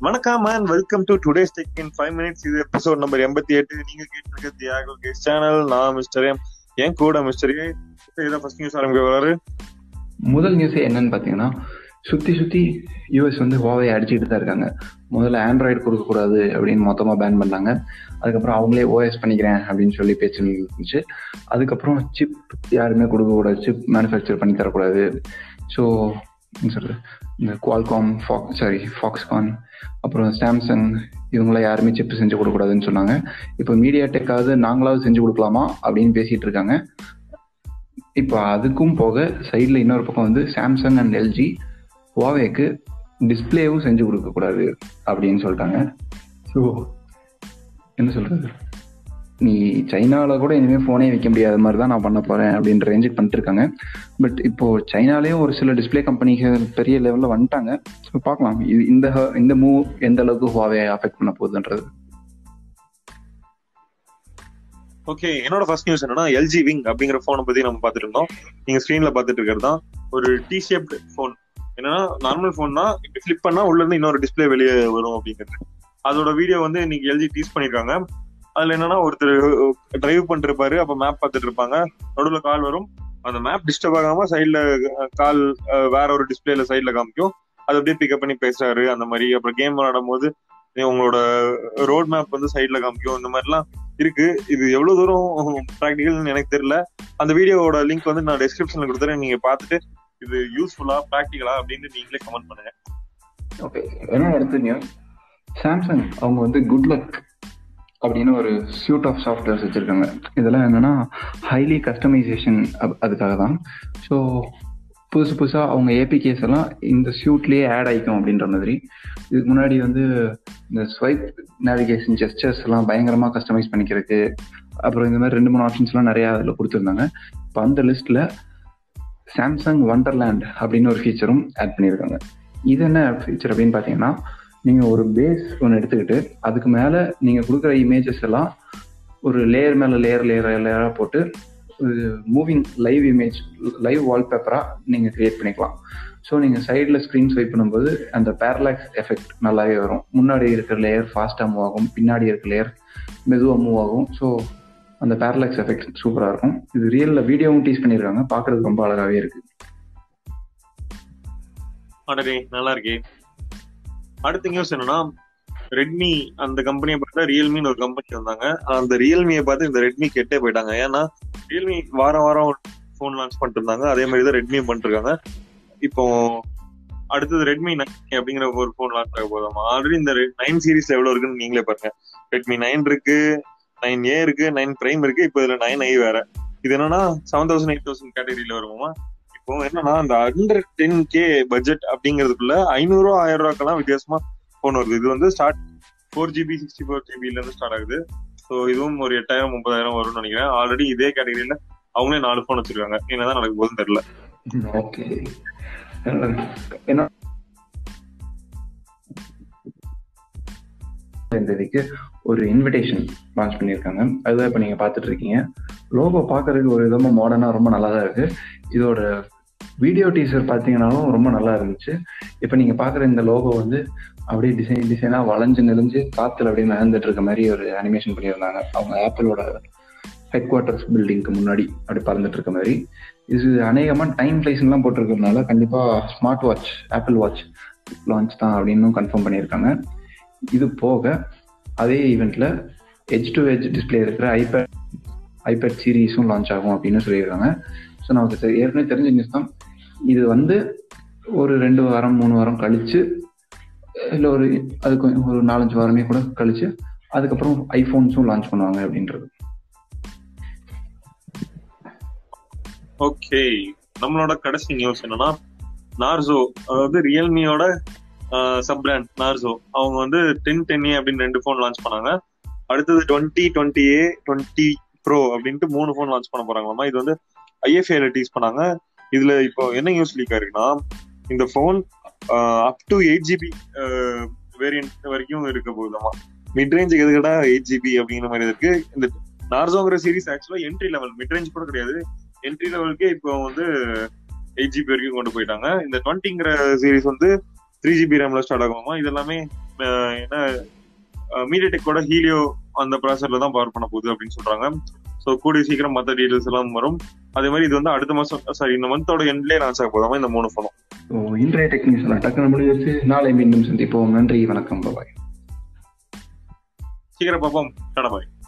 வணக்கம் and welcome to today's tech in five minutes இது episode number எண்பத்தி எட்டு நீங்க கேட்டு தியாகோ கேஸ் சேனல் நான் மிஸ்டர் எம் என் கூட மிஸ்டர் ஏ இதான் ஃபர்ஸ்ட் நியூஸ் ஆரம்பிக்க வராரு முதல் நியூஸே என்னன்னு பார்த்தீங்கன்னா சுற்றி சுற்றி யூஎஸ் வந்து ஹோவை அடிச்சுட்டு தான் இருக்காங்க முதல்ல ஆண்ட்ராய்டு கொடுக்கக்கூடாது அப்படின்னு மொத்தமாக பேன் பண்ணாங்க அதுக்கப்புறம் அவங்களே ஓஎஸ் பண்ணிக்கிறேன் அப்படின்னு சொல்லி பேச்சு இருந்துச்சு அதுக்கப்புறம் சிப் யாருமே கொடுக்கக்கூடாது சிப் மேனுஃபேக்சர் பண்ணி தரக்கூடாது ஸோ என்ன சொல்றது இந்த குவால்காம் ஃபாக் சாரி ஃபாக்ஸ்கான் அப்புறம் சாம்சங் இவங்களாம் யாருமே சிப் செஞ்சு கொடுக்கக்கூடாதுன்னு சொன்னாங்க இப்போ மீடியா டெக்காவது நாங்களாவது செஞ்சு கொடுக்கலாமா அப்படின்னு பேசிட்டு இருக்காங்க இப்போ அதுக்கும் போக சைடில் இன்னொரு பக்கம் வந்து சாம்சங் அண்ட் எல்ஜி ஹுவாவேக்கு டிஸ்பிளேவும் செஞ்சு கொடுக்கக்கூடாது அப்படின்னு சொல்லிட்டாங்க ஸோ என்ன சொல்றது நீ சைனாவில் கூட இனிமேல் ஃபோனே வைக்க முடியாத மாதிரி தான் நான் பண்ண போகிறேன் அப்படின்ற ரேஞ்சுக்கு பண்ணிட்டு இருக்காங்க பட் இப்போ சைனாலேயும் ஒரு சில டிஸ்பிளே கம்பெனிகள் பெரிய லெவலில் வந்துட்டாங்க ஸோ பார்க்கலாம் இது இந்த ஹ- இந்த மூவ் எந்த அளவுக்கு ஹுவாவே அஃபெக்ட் பண்ண போகுதுன்றது ஓகே என்னோட ஃபர்ஸ்ட் நியூஸ் என்னன்னா எல்ஜி விங் அப்படிங்கிற போனை பத்தி நம்ம பார்த்துட்டு இருந்தோம் நீங்க ஸ்கிரீன்ல பார்த்துட்டு இருக்கிறது தான் ஒரு டி ஷேப்டு ஃபோன் என்னன்னா நார்மல் ஃபோன்னா இப்படி ஃபிளிப் பண்ணா உள்ள இருந்து இன்னொரு டிஸ்ப்ளே வெளியே வரும் அப்படிங்கிறது அதோட வீடியோ வந்து இன்னைக்கு எல்ஜி டீஸ் பண்ணிருக்காங்க அதுல என்னன்னா ஒருத்தர் டிரைவ் பண்ணிட்டு இருப்பாரு அப்ப மேப் பார்த்துட்டு இருப்பாங்க நடுவுல கால் வரும் அந்த மேப் டிஸ்டர்ப் ஆகாம சைட்ல கால் அஹ், வேற ஒரு டிஸ்பிளேல சைட்ல காமிக்கும் அது அப்படியே பிக்கப் பண்ணி பேசுறாரு அந்த மாதிரி அப்புறம் கேம் விளையாடும் போது உங்களோட ரோட் மேப் வந்து சைட்ல காமிக்கும் இந்த மாதிரிலாம் இருக்கு இது எவ்வளவு தூரம் ப்ராக்டிக்கல்னு எனக்கு தெரியல அந்த வீடியோவோட லிங்க் வந்து நான் டிஸ்கிரிப்ஷன்ல கொடுத்துறேன் நீங்க பார்த்துட்டு இது யூஸ்ஃபுல்லா ப்ராக்டிக்கலா அப்படின்னு நீங்களே கமெண்ட் பண்ணுங்க ஓகே என்ன அடுத்த நியூஸ் சாம்சங் அவங்க வந்து குட் லக் அப்படின்னு ஒரு சூட் ஆஃப் சாஃப்ட்வேர்ஸ் வச்சுருக்காங்க இதெல்லாம் என்னன்னா ஹைலி கஸ்டமைசேஷன் அதுக்காக தான் ஸோ புதுசு புதுசாக அவங்க ஏபிகேஸ் எல்லாம் இந்த சூட்லேயே ஆட் ஆயிக்கும் அப்படின்ற மாதிரி இதுக்கு முன்னாடி வந்து இந்த ஸ்வைப் நேவிகேஷன் ஜெஸ்டர்ஸ் எல்லாம் பயங்கரமாக கஸ்டமைஸ் பண்ணிக்கிறதுக்கு அப்புறம் இந்த மாதிரி ரெண்டு மூணு ஆப்ஷன்ஸ்லாம் நிறையா அதில் கொடுத்துருந்தாங்க இப்போ அந்த லிஸ்ட்டில் சாம்சங் வண்டர்லேண்ட் அப்படின்னு ஒரு ஃபீச்சரும் ஆட் பண்ணியிருக்காங்க இது என்ன ஃபீச்சர் அப்படின்னு பார்த்தீங்கன்னா நீங்கள் ஒரு பேஸ் ஒன்று எடுத்துக்கிட்டு அதுக்கு மேலே நீங்கள் கொடுக்குற இமேஜஸ் எல்லாம் ஒரு லேயர் மேலே லேயர் லேயர் லேயராக போட்டு ஒரு மூவிங் லைவ் இமேஜ் லைவ் வால்பேப்பராக நீங்கள் க்ரியேட் பண்ணிக்கலாம் ஸோ நீங்கள் சைடில் ஸ்க்ரீன் ஸ்வைப் பண்ணும்போது அந்த பேரலாக்ஸ் எஃபெக்ட் நல்லாவே வரும் முன்னாடி இருக்கிற லேயர் ஃபாஸ்ட்டாக மூவ் ஆகும் பின்னாடி இருக்கிற லேயர் மெதுவாக மூவ் ஆகும் ஸோ அந்த பேரலாக்ஸ் எஃபெக்ட் சூப்பராக இருக்கும் இது ரியலில் வீடியோவும் டீஸ் பண்ணியிருக்காங்க பார்க்குறதுக்கு ரொம்ப அழகாகவே இருக்குது அடடே நல்லா இருக்கே அடுத்த நியூஸ் என்னன்னா ரெட்மி அந்த கம்பெனியை பார்த்தா ரியல்மின்னு ஒரு கம்பெனி வந்தாங்க அந்த ரியல்மியை பார்த்து இந்த ரெட்மி கெட்டே போயிட்டாங்க ஏன்னா ரியல்மி வாரம் வாரம் ஃபோன் லான்ச் பண்ணிட்டு இருந்தாங்க அதே மாதிரி தான் ரெட்மியும் பண்ணிருக்காங்க இப்போ அடுத்தது ரெட்மி நைன் அப்படிங்கிற ஒரு ஃபோன் லான்ச் ஆக போதாமா ஆல்ரெடி இந்த நைன் சீரிஸ்ல எவ்வளவு இருக்குன்னு நீங்களே பாருங்க ரெட்மி நைன் இருக்கு நைன் ஏ இருக்கு நைன் பிரைம் இருக்கு இப்போ இதுல நைன் ஐ வேற இது என்னன்னா செவன் தௌசண்ட் எயிட் தௌசண்ட் கேட்டகரியில வருமா இப்போ என்னன்னா அந்த அண்டர் டென் கே பட்ஜெட் அப்படிங்கிறதுக்குள்ள ஐநூறு ரூபா ஆயிரம் ரூபாய்க்கெல்லாம் வித்தியாசமா போன் வருது இது வந்து start four GB sixty four ஜிபில இருந்து ஸ்டார்ட் ஆகுது ஸோ இதுவும் ஒரு எட்டாயிரம் முப்பதாயிரம் வரும்னு நினைக்கிறேன் ஆல்ரெடி இதே கேட்டகரியில அவங்களே நாலு போன் வச்சிருக்காங்க என்னதான் நடக்க போகுதுன்னு தெரியல ஓகே என்ன இந்த இதுக்கு ஒரு இன்விடேஷன் லான்ச் பண்ணியிருக்காங்க அதுதான் இப்போ நீங்கள் பார்த்துட்டு இருக்கீங்க லோகோ பார்க்கறதுக்கு ஒரு விதமாக மாடர்னாக ரொம்ப நல்லா தான் இருக்கு இதோட வீடியோ டீசர் பார்த்தீங்கன்னாலும் ரொம்ப நல்லா இருந்துச்சு இப்போ நீங்கள் பார்க்குற இந்த லோகோ வந்து அப்படியே டிசைன் டிசைனாக வளைஞ்சு நெளிஞ்சு காற்றுல அப்படியே நகர்ந்துட்டு இருக்க மாதிரி ஒரு அனிமேஷன் பண்ணியிருந்தாங்க அவங்க ஆப்பிளோட ஹெட் குவார்ட்டர்ஸ் பில்டிங்க்கு முன்னாடி அப்படி பறந்துட்டு இருக்க மாதிரி இது அநேகமாக டைம் பிளேஸ்லாம் போட்டிருக்கிறதுனால கண்டிப்பாக smart watch Apple watch launch தான் அப்படின்னு கன்ஃபார்ம் பண்ணியிருக்காங்க இது போக அதே ஈவெண்ட்ல எட்ஜ் டு எட்ஜ் டிஸ்பிளே இருக்கிற ஐபேட் ஐபேட் சீரீஸும் லான்ச் ஆகும் அப்படின்னு சொல்லியிருக்காங்க ஸோ நமக்கு தெ- ஏற்கனவே தெரிஞ்ச நியூஸ் தான் இது வந்து ஒரு ரெண்டு வாரம் மூணு வாரம் கழிச்சு இல்லை ஒரு அதுக்கு ஒரு நாலஞ்சு வாரமே கூட கழிச்சு அதுக்கப்புறம் ஐஃபோன்ஸும் லான்ச் பண்ணுவாங்க அப்படின்றது ஓகே நம்மளோட கடைசி நியூஸ் என்னன்னா நார்சோ அதாவது ரியல்மியோட சப் பிராண்ட் நார்சோ அவங்க வந்து டென் டென் ஏ அப்படின்னு ரெண்டு ஃபோன் லான்ச் பண்ணாங்க அடுத்தது twenty twenty A twenty pro அப்படின்ட்டு மூணு ஃபோன் லான்ச் பண்ண போறாங்களாமா இது வந்து ஐஎஃப்ஐல டீஸ் பண்ணாங்க இதுல இப்போ என்ன நியூஸ் லீக் ஆயிருக்குன்னா இந்த phone up to eight GB variant வரைக்கும் இருக்க போகுதாமா மிட் ரேஞ்சுக்கு எதுக்கடா எயிட் ஜிபி அப்படிங்கிற மாதிரி இருக்கு இந்த நார்சோங்கிற சீரிஸ் ஆக்சுவலா என்ட்ரி லெவல் மிட் ரேஞ்ச் கூட கிடையாது என்ட்ரி லெவலுக்கே இப்போ வந்து எயிட் ஜிபி வரைக்கும் கொண்டு போயிட்டாங்க இந்த டுவெண்ட்டிங்கிற சீரிஸ் வந்து த்ரீ ஜிபி ரேம்ல ஸ்டார்ட் ஆகுமா இது எல்லாமே என்ன மீடியடெக்கோட ஹீலியோ அந்த ப்ராசர்ல தான் பவர் பண்ண போகுது அப்படின்னு சொல்றாங்க ஸோ கூடிய சீக்கிரம் மற்ற டீடைல்ஸ் எல்லாம் வரும் அதே மாதிரி இது வந்து அடுத்த மாசம் சாரி இந்த மந்தோட எண்ட்லேயே லான்ச் ஆக போதாம இந்த மூணு ஃபோனும் ஸோ இன்றைய டெக்னிக்ஸ் எல்லாம் டக்குனு முடிஞ்சிருச்சு நாளை மீண்டும் சந்திப்போம் நன்றி வணக்கம் பாய் சீக்கிரம் பார்ப்போம் கடை பாய்